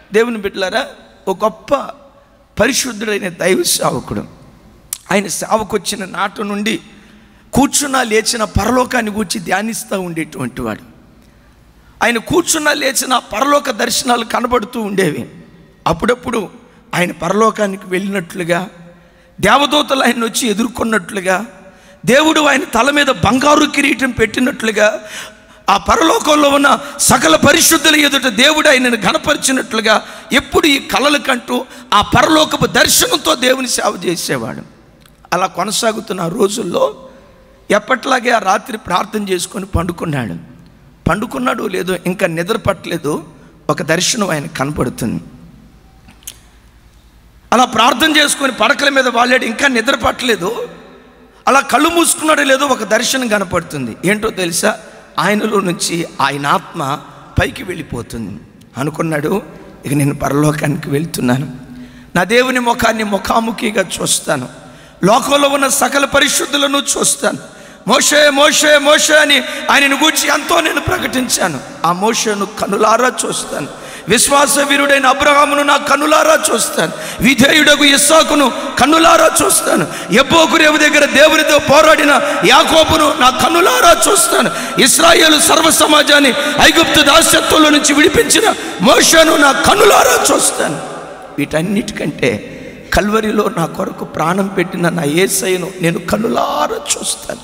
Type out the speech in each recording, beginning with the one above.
దేవుని బిడ్డలారా ఒక గొప్ప పరిశుద్ధుడైన దైవ సేవకుడు ఆయన సేవకు వచ్చిన నాటు నుండి కూర్చున్న లేచిన పరలోకాన్ని గూర్చి ధ్యానిస్తూ ఉండేటువంటి వాడు ఆయన కూర్చున్న లేచిన పరలోక దర్శనాలు కనబడుతూ ఉండేవి అప్పుడప్పుడు ఆయన పరలోకానికి వెళ్ళినట్లుగా దేవదూతలు ఆయన వచ్చి ఎదుర్కొన్నట్లుగా దేవుడు ఆయన తల మీద బంగారు కిరీటం పెట్టినట్లుగా ఆ పరలోకంలో ఉన్న సకల పరిశుద్ధుల ఎదుట దేవుడు ఆయనను ఘనపరిచినట్లుగా ఎప్పుడు ఈ కలలు కంటూ ఆ పరలోకపు దర్శనంతో దేవుని సేవ చేసేవాడు అలా కొనసాగుతున్న ఆ రోజుల్లో ఎప్పట్లాగే ఆ రాత్రి ప్రార్థన చేసుకొని పండుకున్నాడు పండుకున్నాడు లేదో ఇంకా నిద్ర పట్టలేదు ఒక దర్శనం ఆయన కనపడుతుంది అలా ప్రార్థన చేసుకొని పడకల మీద వాళ్ళాడు ఇంకా నిద్ర పట్టలేదు అలా కళ్ళు మూసుకున్నాడో లేదో ఒక దర్శనం కనపడుతుంది ఏంటో తెలుసా ఆయనలో నుంచి ఆయన ఆత్మ పైకి వెళ్ళిపోతుంది అనుకున్నాడు ఇక నేను పరలోకానికి వెళ్తున్నాను నా దేవుని ముఖాన్ని ముఖాముఖిగా చూస్తాను లోకంలో ఉన్న సకల పరిశుద్ధులను చూస్తాను మోషే మోషే మోషే అని ఆయనను గూర్చి ఎంతో నేను ప్రకటించాను ఆ మోషను కనులారా చూస్తాను విశ్వాస వీరుడైన అబ్రహామును నా కన్నులారా చూస్తాను విధేయుడకు ఇస్సాకును కన్నులారా చూస్తాను ఎబ్బోకు రేవు దగ్గర దేవునితో పోరాడిన యాకోబును నా కన్నులారా చూస్తాను ఇస్రాయేలు సర్వ సమాజాన్ని ఐగుప్తు దాస్యత్వంలో నుంచి విడిపించిన మోషను నా కన్నులారా చూస్తాను వీటన్నిటికంటే కల్వరిలో నా కొరకు ప్రాణం పెట్టిన నా ఏసైను నేను కన్నులారా చూస్తాను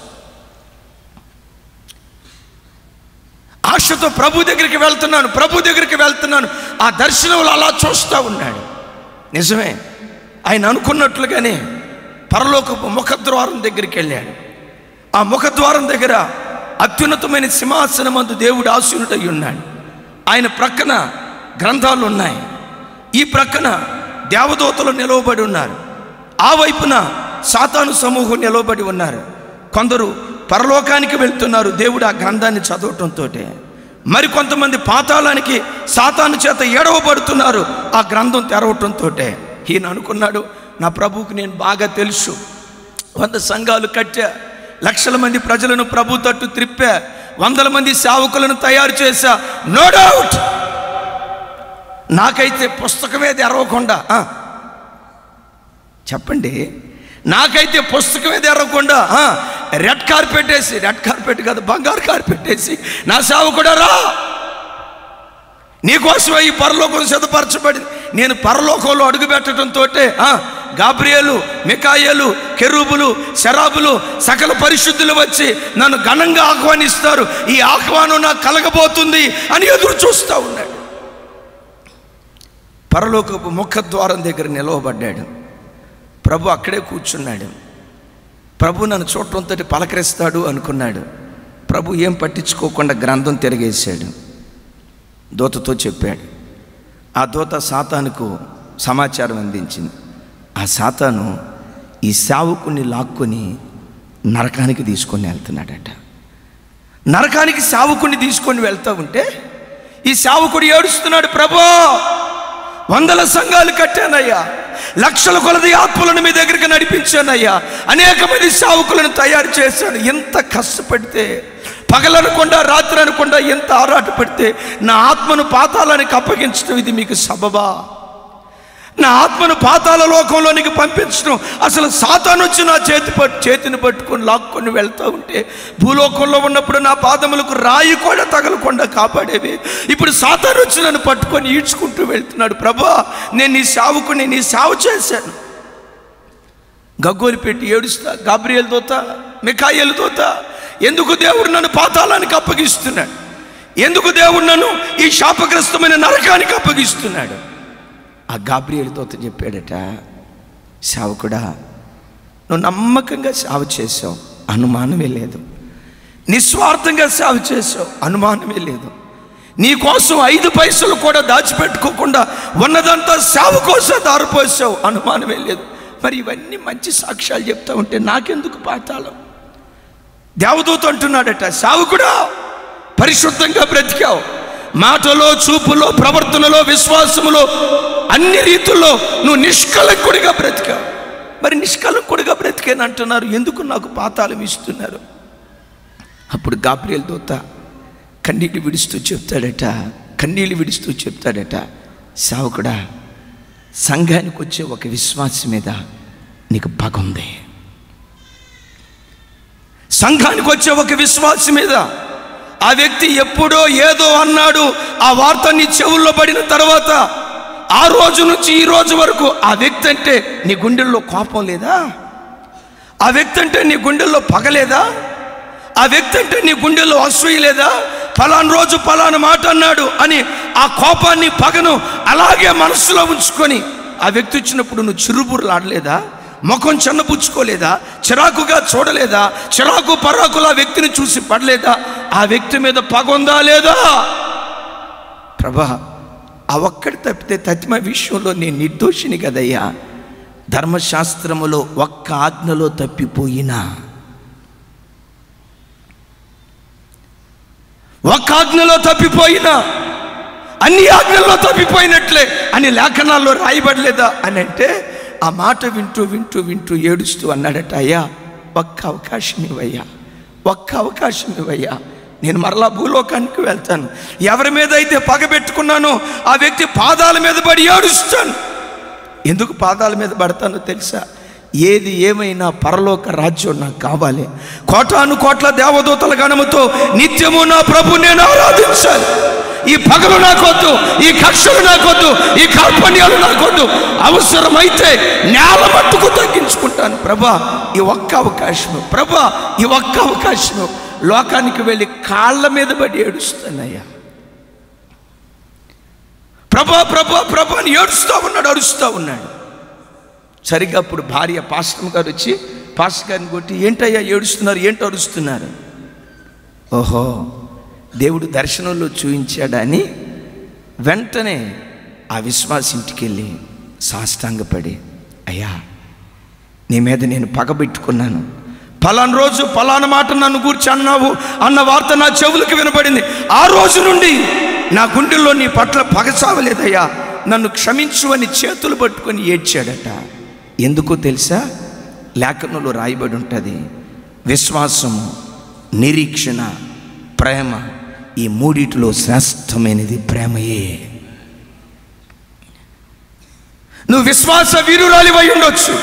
ఆశతో ప్రభు దగ్గరికి వెళ్తున్నాను ప్రభు దగ్గరికి వెళ్తున్నాను ఆ దర్శనంలో అలా చూస్తూ ఉన్నాడు నిజమే ఆయన అనుకున్నట్లుగానే పరలోకపు ముఖద్వారం దగ్గరికి వెళ్ళాడు ఆ ముఖద్వారం దగ్గర అత్యున్నతమైన సింహాసనమందు దేవుడు ఆశీనుడై ఉన్నాడు ఆయన ప్రక్కన గ్రంథాలు ఉన్నాయి ఈ ప్రక్కన దేవదూతలు నిలవబడి ఉన్నారు ఆ వైపున సాతాను సమూహం నిలవబడి ఉన్నారు కొందరు పరలోకానికి వెళ్తున్నారు దేవుడు ఆ గ్రంథాన్ని చదవటంతో మరి కొంతమంది పాతాళానికి సాతాను చేత ఏడవబడుతున్నారు ఆ గ్రంథం తెరవటంతో ఈయన అనుకున్నాడు నా ప్రభువుకి నేను బాగా తెలుసు వంద సంఘాలు కట్టా లక్షల మంది ప్రజలను ప్రభు తట్టు త్రిప్పా వందల మంది సేవకులను తయారు చేశా నో డౌట్ నాకైతే పుస్తకమే తెరవకుండా ఆ, చెప్పండి నాకైతే పుస్తకమే తెరవకుండా ఆ, రెడ్ కార్పెట్ వేసి రెడ్ కార్పెట్ కాదు బంగారు కార్పెట్ వేసి నా సేవకుడా రా నీకోసమే ఈ పరలోకం సిద్ధపరచబడింది నేను పరలోకంలో అడుగు పెట్టడంతో గాబ్రియేలు మికాయేలు కెరూబులు శరాబులు సకల పరిశుద్ధులు వచ్చి నన్ను ఘనంగా ఆహ్వానిస్తారు ఈ ఆహ్వానం నాకు కలగబోతుంది అని ఎదురు చూస్తూ ఉన్నాడు పరలోకపు ముఖద్వారం దగ్గర నిలవబడ్డాడు ప్రభు అక్కడే కూర్చున్నాడు ప్రభు నన్ను చూడటంతో పలకరిస్తాడు అనుకున్నాడు ప్రభు ఏం పట్టించుకోకుండా గ్రంథం తిరిగేశాడు దూతతో చెప్పాడు ఆ దూత సాతానుకు సమాచారం అందించింది ఆ సాతాను ఈ సావుకుని లాక్కొని నరకానికి తీసుకొని వెళ్తున్నాడట నరకానికి సావుకుని తీసుకొని వెళ్తా ఉంటే ఈ సావుకుడు ఏడుస్తున్నాడు ప్రభా వందల సంఘాలు కట్టానయ్యా లక్షల కొలది ఆత్మలను మీ దగ్గరికి నడిపించానయ్యా అనేక మంది సావుకులను తయారు చేశాను ఎంత కష్టపడితే పగలనకుండా రాత్రి అనకుండా ఎంత ఆరాటపడితే నా ఆత్మను పాతాళానికి అప్పగించడం ఇది మీకు సబబా నా ఆత్మను పాతాల లోకంలోనికి పంపించడం అసలు సాతాను వచ్చి నా చేతి పట్టు చేతిని పట్టుకొని లాక్కొని వెళ్తూ ఉంటే భూలోకంలో ఉన్నప్పుడు నా పాదములకు రాయి కూడా తగలకుండా కాపాడేవి ఇప్పుడు సాతాను వచ్చి నన్ను పట్టుకొని ఈడ్చుకుంటూ వెళ్తున్నాడు ప్రభా నేను నీ సావుకుని నీ సావు చేశాను గగ్గోలు పెట్టి ఏడుస్తా గాబ్రియల్ దోత మికాయలు దోత ఎందుకు దేవుడు నన్ను పాతాళానికి అప్పగిస్తున్నాడు ఎందుకు దేవుడు నన్ను ఈ శాపగ్రస్తమైన నరకానికి అప్పగిస్తున్నాడు ఆ గాబ్రియల్ దోత చెప్పాడట సేవకుడా నువ్వు నమ్మకంగా సేవ చేసావు అనుమానమే లేదు నిస్వార్థంగా సేవ చేసావు అనుమానమే లేదు నీ కోసం ఐదు పైసలు కూడా దాచిపెట్టుకోకుండా ఉన్నదంతా సేవ కోసం దారిపోసావు అనుమానమే లేదు మరి ఇవన్నీ మంచి సాక్ష్యాలు చెప్తా ఉంటే నాకెందుకు పాతాళం దేవదూత అంటున్నాడట సావుకుడా పరిశుద్ధంగా బ్రతికావు మాటలో చూపులో ప్రవర్తనలో విశ్వాసములో అన్ని రీతుల్లో నువ్వు నిష్కలంకుడిగా బ్రతికావు మరి నిష్కలంకుడిగా బ్రతికేని అంటున్నారు ఎందుకు నాకు పాతాళం ఇస్తున్నారు అప్పుడు గాబ్రియల్ దూత కన్నీళ్ళు విడుస్తూ చెప్తాడట కన్నీళ్ళు విడుస్తూ చెప్తాడట సేవకుడా సంఘానికి వచ్చే ఒక విశ్వాసం మీద నీకు పగ ఉంది సంఘానికి వచ్చే ఒక విశ్వాసం మీద ఆ వ్యక్తి ఎప్పుడో ఏదో అన్నాడు ఆ వార్త నీ చెవుల్లో పడిన తర్వాత ఆ రోజు నుంచి ఈ రోజు వరకు ఆ వ్యక్తి అంటే నీ గుండెల్లో కోపం లేదా ఆ వ్యక్తి అంటే నీ గుండెల్లో పగలేదా ఆ వ్యక్తి అంటే నీ గుండెల్లో అసూయ లేదా ఫలానా రోజు ఫలానా మాట అన్నాడు అని ఆ కోపాన్ని పగను అలాగే మనసులో ఉంచుకొని ఆ వ్యక్తి వచ్చినప్పుడు నువ్వు చిరుబురులాడలేదా ముఖం చిన్నపుచ్చుకోలేదా చిరాకుగా చూడలేదా చిరాకు పరాకుల ఆ వ్యక్తిని చూసి పడలేదా ఆ వ్యక్తి మీద పగ ఉందా లేదా ప్రభా ఆ ఒక్కడి తప్పితే తతిమ విషయంలో నేను నిర్దోషిని కదయ్యా ధర్మశాస్త్రములో ఒక్క ఆజ్ఞలో తప్పిపోయినా ఒక్క ఆజ్ఞలో తప్పిపోయినా అన్ని ఆజ్ఞల్లో తప్పిపోయినట్లే అని లేఖనాల్లో రాయబడలేదా అని అంటే ఆ మాట వింటూ వింటూ వింటూ ఏడుస్తూ అన్నాడట అయ్యా ఒక్క అవకాశం ఇవ్వయ్యా ఒక్క అవకాశం ఇవ్వయ్యా నేను మరలా భూలోకానికి వెళ్తాను ఎవరి మీద అయితే పగ పెట్టుకున్నానో ఆ వ్యక్తి పాదాల మీద పడి ఏడుస్తాను ఎందుకు పాదాల మీద పడతానో తెలుసా ఏది ఏమైనా పరలోక రాజ్యం నాకు కావాలి కోటాను కోట్ల దేవదూతల గణముతో నిత్యము నా ప్రభు నేను ఆరాధించాలి ఈ పగలు నాకొద్దు ఈ కక్షలు నాకొద్దు ఈ కార్పణ్యాలు నాకొద్దు అవసరమైతే నేల మట్టుకు తగ్గించుకుంటాను ప్రభా ఈ ఒక్క అవకాశము ప్రభా ఈ ఒక్క అవకాశము లోకానికి వెళ్ళి కాళ్ళ మీద పడి ఏడుస్తానయ్యా ప్రభా ప్రభా ప్రభా అని ఏడుస్తూ ఉన్నాడు అరుస్తూ ఉన్నాడు సరిగ్గా అప్పుడు భార్య పాస్టమ్ గారు వచ్చి పాస్టర్ గారిని కొట్టి ఏంటయ్యా ఏడుస్తున్నారు ఏంటో అరుస్తున్నారు ఓహో దేవుడు దర్శనంలో చూయించాడని వెంటనే ఆ విశ్వాస ఇంటికి వెళ్ళి సాష్టాంగపడి అయ్యా నీ మీద నేను పగబెట్టుకున్నాను పలానా రోజు పలానా మాట నన్ను గూర్చి అన్నావు అన్న వార్త నా చెవులకు వినబడింది ఆ రోజు నుండి నా గుండెల్లో నీ పట్ల పగసావలేదయ్యా నన్ను క్షమించు అని చేతులు పట్టుకొని ఏడ్చాడట ఎందుకో తెలుసా లేఖనంలో రాయబడి ఉంటుంది విశ్వాసము నిరీక్షణ ప్రేమ ఈ మూడిటిలో శ్రేష్టమైనది ప్రేమయే నువ్వు విశ్వాస వీరురాలివై ఉండొచ్చు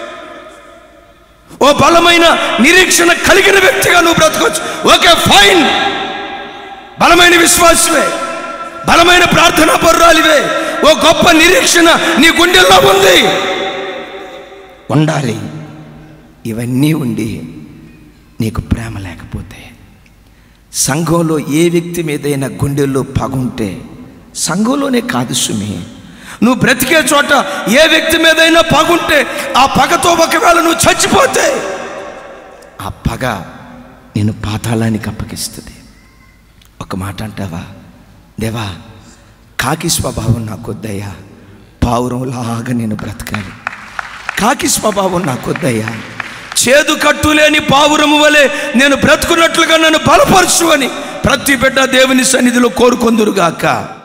ఓ బలమైన నిరీక్షణ కలిగిన వ్యక్తిగా నువ్వు బ్రతకొచ్చు ఓకే ఫైన్ బలమైన విశ్వాసమే బలమైన ప్రార్థనా పర్రాలివే ఓ గొప్ప నిరీక్షణ నీ గుండెల్లో ఉంది ఉండాలి ఇవన్నీ ఉండి నీకు ప్రేమ లేకపోతే సంఘంలో ఏ వ్యక్తి మీదైనా గుండెల్లో పగుంటే సంఘంలోనే కాదు సుమి నువ్వు బ్రతికే చోట ఏ వ్యక్తి మీదైనా పగుంటే ఆ పగతో ఒకవేళ నువ్వు చచ్చిపోతే ఆ పగ నేను పాతాళానికి అప్పగిస్తుంది ఒక మాట అంటావా దేవా కాకి స్వభావం నాకొద్దయ్యా పావురంలాగా నేను బ్రతకాలి కాకి స్వభావం నాకొద్దయ్యా చేదు కట్టులేని పావురము వలె నేను బ్రతుకున్నట్లుగా నన్ను బలపరచు అని ప్రతి బిడ్డ దేవుని సన్నిధిలో కోరుకొందురుగాక